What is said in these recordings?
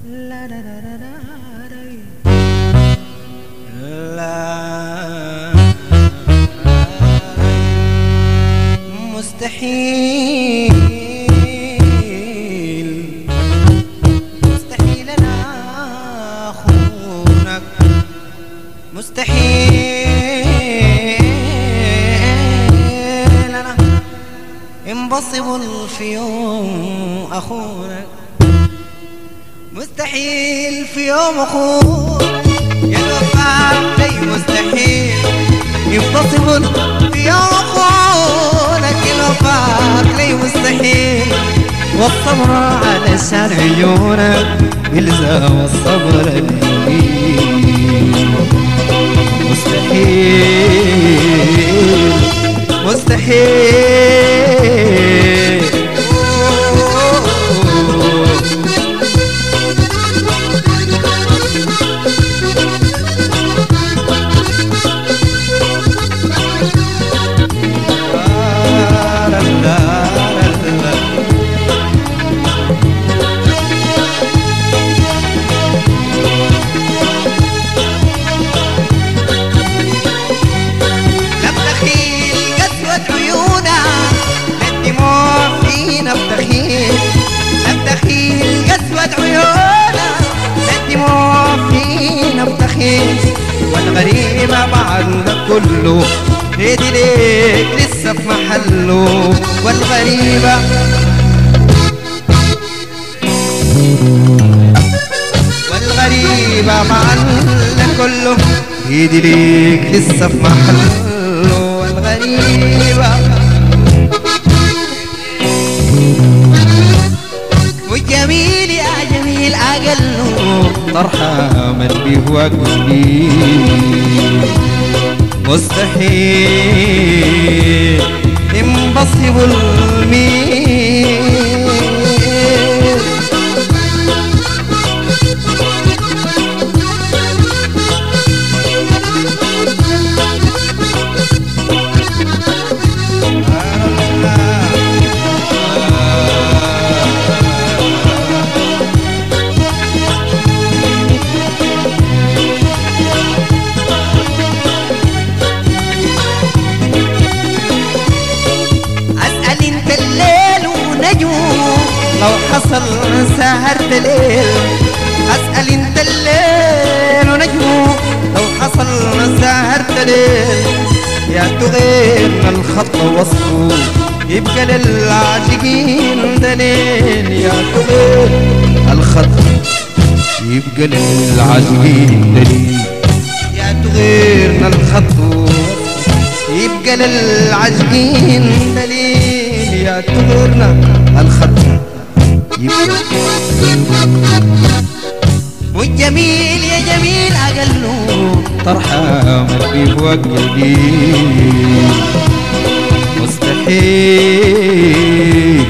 لا لا لا لا لا لا مستحيل مستحيل انا اخونك مستحيل انا impossible في يوم اخونك مستحيل في يوم اخونك يا الوفاء لي مستحيل impossible في يوم اخونك الوفاء لي مستحيل والصبر على شان عيونك يلزم الصبر الجميل مستحيل مستحيل لا لا لا لا لم تخيل قسوة عيونا الدموع فينا بتخيل لم تخيل قسوة عيونا الدموع فينا بتخيل والغريبة بعد كله ايدي ليك لسه في محله والغريبة والغريبة معنا كله ايدي ليك لسه في محله والغريبة والجميل يا جميل أقله طرحة من بيه قلبي مستحيل impossible me أسأل انت الليل ونجوم لو حصل سهرت ليل أسأل انت الليل ونجوم لو حصل سهرت ليل يا تغير الخط وصفه يبقى للعاشقين دليل يا تغير الخط يبقى للعاشقين دليل يا تغيرنا الخط يبقى للعاشقين دليل يا تغيرنا الخط يبقى والجميل يا جميل أقله طرحة مربي فوق قلبي مستحيل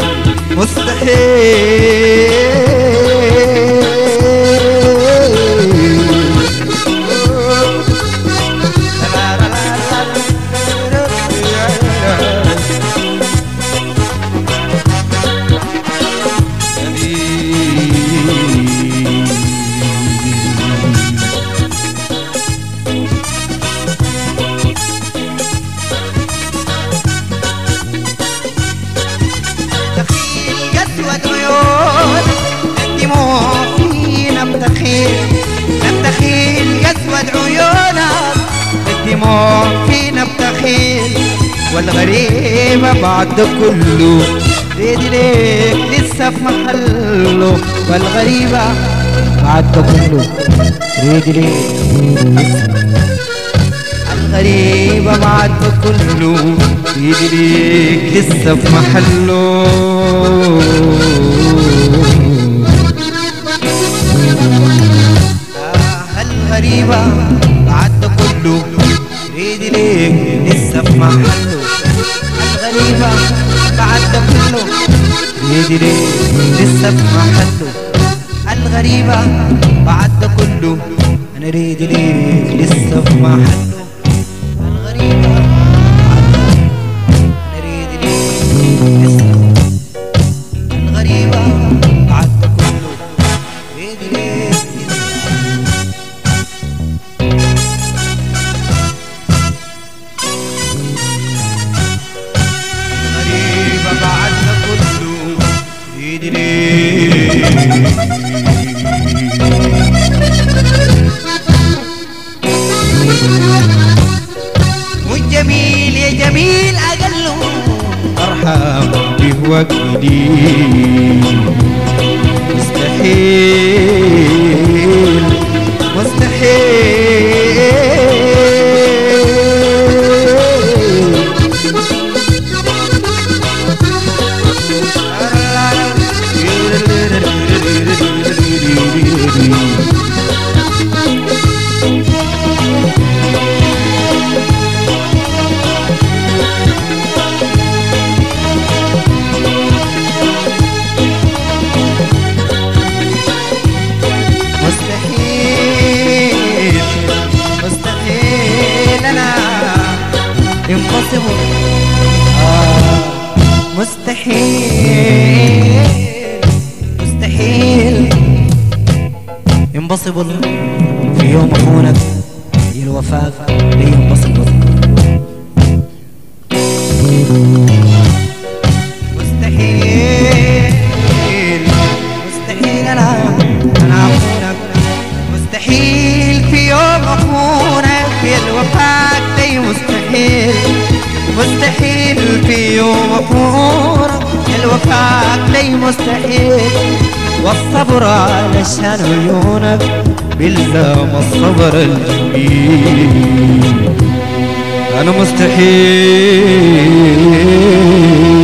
تخيل قسوة عيون الدموع فينا بتخيل نبتخيل قسوة عيونك الدموع فينا بتخيل والغريبة بعد ده كله ايدي ليك لسه في محله والغريبة بعد ده كله ايدي ليك الغريبة بعد ده كله ايدي ليك لسه في محله آه الغريبة بعد ده كله ايدي ليك لسه في محله الغريبة بعد ده كله ايدي ليك لسه في محله الغريبة بعد ده كله انا ريدي ليك لسه في محله الغريبة بعد ده انا ريدي ليك لسه الغريبة بعد ده كله ريدي ليك الجديد مستحيل مستحيل مستحيل مستحيل انا impossible آه مستحيل مستحيل impossible في يوم اخونك هي الوفاة هي impossible مستحيل مستحيل انا انا اخونك مستحيل في يوم اخونك في الوفاة دي مستحيل مستحيل في يوم اخونك الوفاة دي مستحيل والصبر علشان عيونك بلزام الصبر الجميل انا مستحيل